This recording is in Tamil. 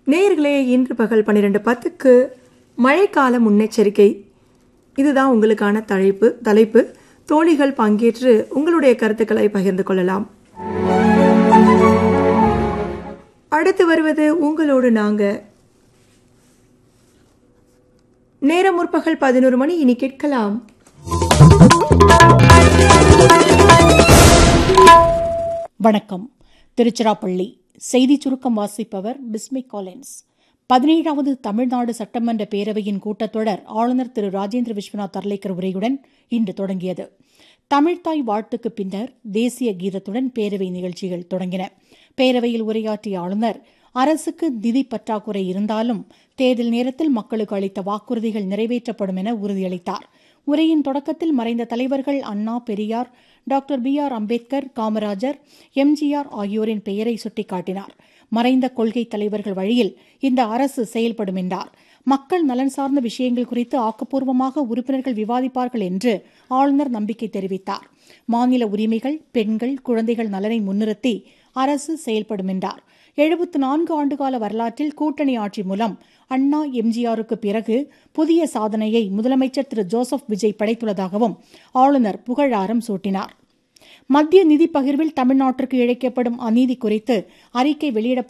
நேயர்களே இன்று பகல் பன்னிரெண்டு பத்துக்கு மழைக்கால முன்னெச்சரிக்கை இதுதான் உங்களுக்கான தலைப்பு தலைப்பு தோழிகள் பங்கேற்று உங்களுடைய கருத்துக்களை பகிர்ந்து கொள்ளலாம் அடுத்து வருவது உங்களோடு நாங்க நேரம் முற்பகல் பதினோரு மணி இனி கேட்கலாம் வணக்கம் திருச்சிராப்பள்ளி செய்தி சுருக்கம் வாசிப்பவர் பிஸ்மி காலின்ஸ் பதினேழாவது தமிழ்நாடு சட்டமன்ற பேரவையின் கூட்டத்தொடர் ஆளுநர் திரு ராஜேந்திர விஸ்வநாத் அர்லேக்கர் உரையுடன் இன்று தொடங்கியது தமிழ்தாய் வாழ்த்துக்கு பின்னர் தேசிய கீதத்துடன் பேரவை நிகழ்ச்சிகள் தொடங்கின பேரவையில் உரையாற்றிய ஆளுநர் அரசுக்கு நிதி பற்றாக்குறை இருந்தாலும் தேர்தல் நேரத்தில் மக்களுக்கு அளித்த வாக்குறுதிகள் நிறைவேற்றப்படும் என உறுதியளித்தார் உரையின் தொடக்கத்தில் மறைந்த தலைவர்கள் Anna Periyar doctor B R Ambedkar Kamarajar MGR ஆகியோரின் பெயரை சுட்டிக்காட்டினார் மறைந்த கொள்கை தலைவர்கள் வழியில் இந்த அரசு செயல்படும் என்றார் மக்கள் நலன் சார்ந்த விஷயங்கள் குறித்து ஆக்கப்பூர்வமாக உறுப்பினர்கள் விவாதிப்பார்கள் என்று ஆளுநர் நம்பிக்கை தெரிவித்தார் மாநில உரிமைகள் பெண்கள் குழந்தைகள் நலனை முன்னிறுத்தி அரசு செயல்படும் என்றார் எழுபத்து நான்கு ஆண்டுகால வரலாற்றில் கூட்டணி ஆட்சி மூலம் அண்ணா எம்ஜிஆருக்கு பிறகு புதிய சாதனையை முதலமைச்சர் திரு ஜோசப் விஜய் படைத்துள்ளதாகவும் ஆளுநர் புகழாரம் சூட்டினார் மத்திய நிதி பகிர்வில் தமிழ்நாட்டிற்கு இழைக்கப்படும் அநீதி குறித்து அறிக்கை வெளியிடப்படும்